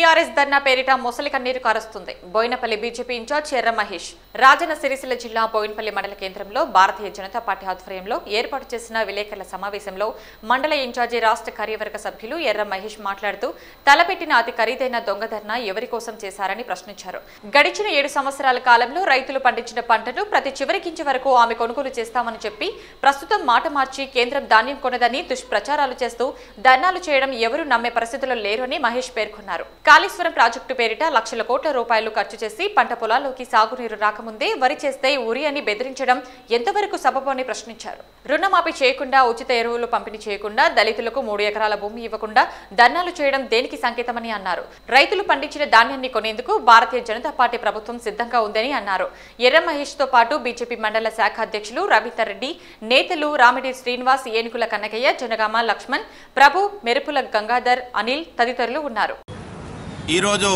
TRS ధర్నా పేరిట మొసలి కన్నీరు కారుస్తుంది బోయినపల్లి బీజేపీ ఇన్ఛార్జ్ ఎర్ర మహేష్ రాజన్న సిరిసిల్ల జిల్లా బోయినపల్లి మండల కేంద్రంలో భారతీయ జనతా పార్టీ ఆధ్వర్యంలో ఏర్పాటు చేసిన విలేకరుల సమావేశంలో మండల ఇన్ఛార్జి రాష్ట్ర కార్యవర్గ సభ్యులు ఎర్ర మహేష్ మాట్లాడుతూ తలపెట్టిన అతి ఖరీదైన దొంగ ధర్నా ఎవరి కోసం చేశారని ప్రశ్నించారు గడిచిన ఏడు సంవత్సరాల కాలంలో రైతులు పండించిన పంటను ప్రతి చివరి గింజ వరకు ఆమె కొనుగోలు చేస్తామని చెప్పి ప్రస్తుతం మాట మార్చి కేంద్రం ధాన్యం కొనదని దుష్ప్రచారాలు చేస్తూ ధర్నాలు చేయడం ఎవరూ నమ్మే పరిస్థితుల్లో లేరు అని మహేష్ పేర్కొన్నారు కాళేశ్వరం ప్రాజెక్టు పేరిట లక్షల కోట్ల రూపాయలు ఖర్చు చేసి పంట పొలాల్లోకి సాగునీరు రాకముందే వరి చేస్తే ఉరి అని బెదిరించడం ఎంతవరకు సబబు అని ప్రశ్నించారు రుణమాఫీ చేయకుండా ఉచిత ఎరువులు పంపిణీ చేయకుండా దళితులకు మూడు ఎకరాల భూమి ఇవ్వకుండా ధర్నాలు చేయడం దేనికి సంకేతమని అన్నారు రైతులు పండించిన ధాన్యాన్ని కొనేందుకు భారతీయ జనతా పార్టీ ప్రభుత్వం సిద్ధంగా ఉందని అన్నారు ఎర్ర మహేష్ తో పాటు బీజేపీ మండల శాఖ అధ్యక్షులు రవీందర్ రెడ్డి నేతలు రామిడి శ్రీనివాస్ ఏనుగుల కనకయ్య జనగామ లక్ష్మణ్ ప్రభు మెరుపుల గంగాధర్ అనిల్ తదితరులు ఉన్నారు ఈరోజు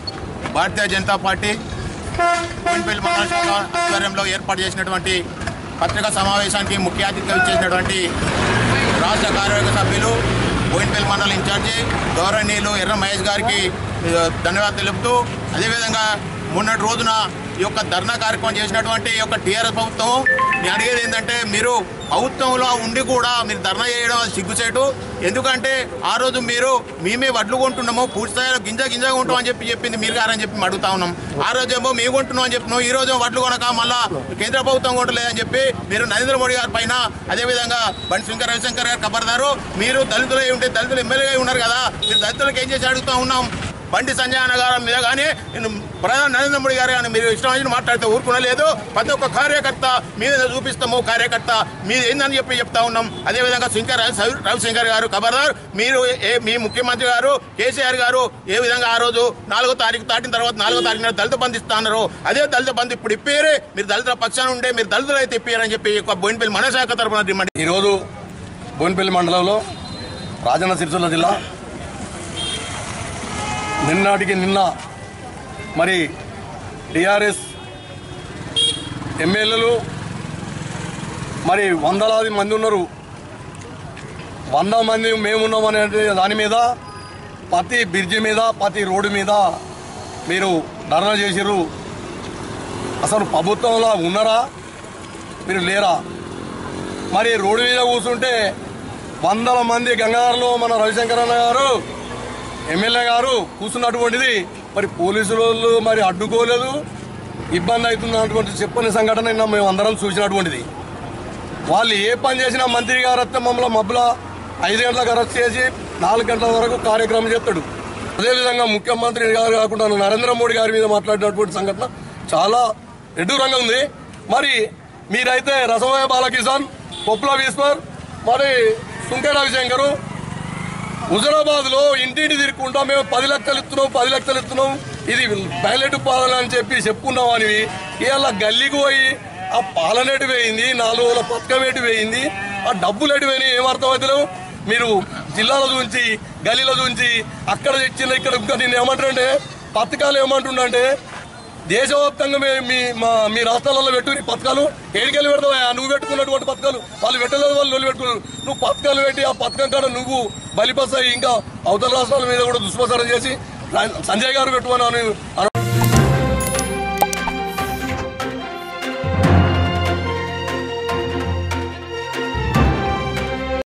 భారతీయ జనతా పార్టీ కోయిన్పల్లి మండల శాఖ ఆధ్వర్యంలో ఏర్పాటు చేసినటువంటి పత్రికా సమావేశానికి ముఖ్య అతిథిగా ఇచ్చేసినటువంటి రాష్ట్ర కార్యవర్గ సభ్యులు బోయిన్పల్లి మండల ఇన్ఛార్జి గౌరవనీయులు ఎర్ర మహేష్ గారికి ఆ, ధన్యవాదాలు తెలుపుతూ అదేవిధంగా మొన్నటి రోజున ఈ యొక్క ధర్నా కార్యక్రమం చేసినటువంటి ఈ యొక్క టీఆర్ఎస్ ప్రభుత్వం నేను అడిగేది ఏంటంటే మీరు ప్రభుత్వంలో ఉండి కూడా మీరు ధర్నా చేయడం అది సిగ్గుచేటు ఎందుకంటే ఆ రోజు మీరు మేమే వడ్లు కొంటున్నాము పూర్తి స్థాయిలో గింజ గింజ కొంటాం అని చెప్పి చెప్పింది మీరు గారని చెప్పి మేము అడుగుతా ఉన్నాం ఆ రోజు ఏమో మేము కొంటున్నాం అని చెప్పినాం ఈ రోజు వడ్లు కొనక మళ్ళా కేంద్ర ప్రభుత్వం కొంటలేదని చెప్పి మీరు నరేంద్ర మోడీ గారి పైన అదేవిధంగా బండి శంకర్ రవిశంకర్ గారు కబర్దారు మీరు దళితులు అయి ఉంటే దళితులు ఎమ్మెల్యేగా ఉన్నారు కదా మీరు దళితులకు ఏం చేసి అడుగుతా ఉన్నాం బండి సంజయ్ అన్న గారి మీద కానీ నేను ప్రధాని నరేంద్ర మోడీ గారు కానీ మీరు ఇష్టం వచ్చిన మాట్లాడితే ఊరుకునలేదు ప్రతి ఒక్క కార్యకర్త మీద చూపిస్తాము కార్యకర్త మీది ఏందని చెప్పి చెప్తా ఉన్నాం అదేవిధంగా శంకర్ రవి- రవిశంకర్ గారు ఖబర్దార్ మీరు ఏ మీ ముఖ్యమంత్రి గారు కేసీఆర్ గారు ఏ విధంగా ఆ రోజు నాలుగో తారీఖు దాటిన తర్వాత నాలుగో తారీఖున దళిత బంధు ఇస్తా అన్నారు అదే దళిత బంధు ఇప్పుడు ఇప్పేరే మీరు దళితుల పక్షాన ఉంటే మీరు దళితులు అయితే ఇప్పారని చెప్పి ఈ యొక్క బోయినపల్లి మనశాఖ తరఫున డిమాండ్ ఈరోజు బోన్పల్లి మండలంలో రాజన్న సిరిసిల్ల జిల్లా నిన్నటికి నిన్న మరి టిఆర్ఎస్ ఎమ్మెల్యేలు మరి వందలాది మంది ఉన్నారు వంద మంది మేమున్నామనే దాని మీద ప్రతి బ్రిడ్జి మీద ప్రతి రోడ్డు మీద మీరు ధర్నా చేసిర్రు అసలు ప్రభుత్వంలో ఉన్నారా మీరు లేరా మరి రోడ్డు మీద కూర్చుంటే వందల మంది గంగాధరలో మన రవిశంకర్ అన్న గారు ఎమ్మెల్యే గారు కూర్చున్నటువంటిది మరి పోలీసులు వాళ్ళు మరి అడ్డుకోలేదు ఇబ్బంది అవుతున్నటువంటి చెప్పని సంఘటన నిన్న మేము అందరం చూసినటువంటిది వాళ్ళు ఏ పని చేసినా మంత్రి గారు వస్తే మమ్మల్ని మబ్బుల ఐదు గంటలకు అరెస్ట్ చేసి నాలుగు గంటల వరకు కార్యక్రమం చేస్తాడు అదేవిధంగా ముఖ్యమంత్రి గారు కాకుండా నరేంద్ర మోడీ గారి మీద మాట్లాడినటువంటి సంఘటన చాలా ఎడ్డూరంగా ఉంది మరి మీరైతే రసమయ బాలకిసాన్ పొప్పుల ఈశ్వర్ మరి సుంకే రవిశంకరు హుజరాబాద్ లో ఇంటింటి తిరుక్కుంటా మేము పది లక్షలు ఇస్తున్నాం పది లక్షలు ఇస్తున్నాం ఇది బ్యాలెట్ పాలన అని చెప్పి చెప్పుకున్నాం అని ఇవాళ గల్లీకి పోయి ఆ పాలన ఎటు పోయింది నాలుగు రోజుల పథకం ఎటు పోయింది ఆ డబ్బులు ఎటు పోయినాయి ఏమర్థం అవుతలేవు మీరు జిల్లాలో చూంచి గల్లీలో చూంచి అక్కడ తెచ్చిన ఇక్కడ ఇంకా నేను ఏమంటారంటే పథకాలు ఏమంటుండంటే దేశవ్యాప్తంగా మీ మీ మా మీ రాష్ట్రాలలో పెట్టు నీ పథకాలు ఏడికెళ్ళి పెడతావా నువ్వు పెట్టుకున్నటువంటి పథకాలు వాళ్ళు పెట్టలేదు వాళ్ళు నువ్వు పెట్టుకున్నారు నువ్వు పథకాలు పెట్టి ఆ పథకం కాడ నువ్వు బలిపస్తాయి ఇంకా అవతల రాష్ట్రాల మీద కూడా దుష్ప్రచారం చేసి సంజయ్ గారు పెట్టుకున్నాను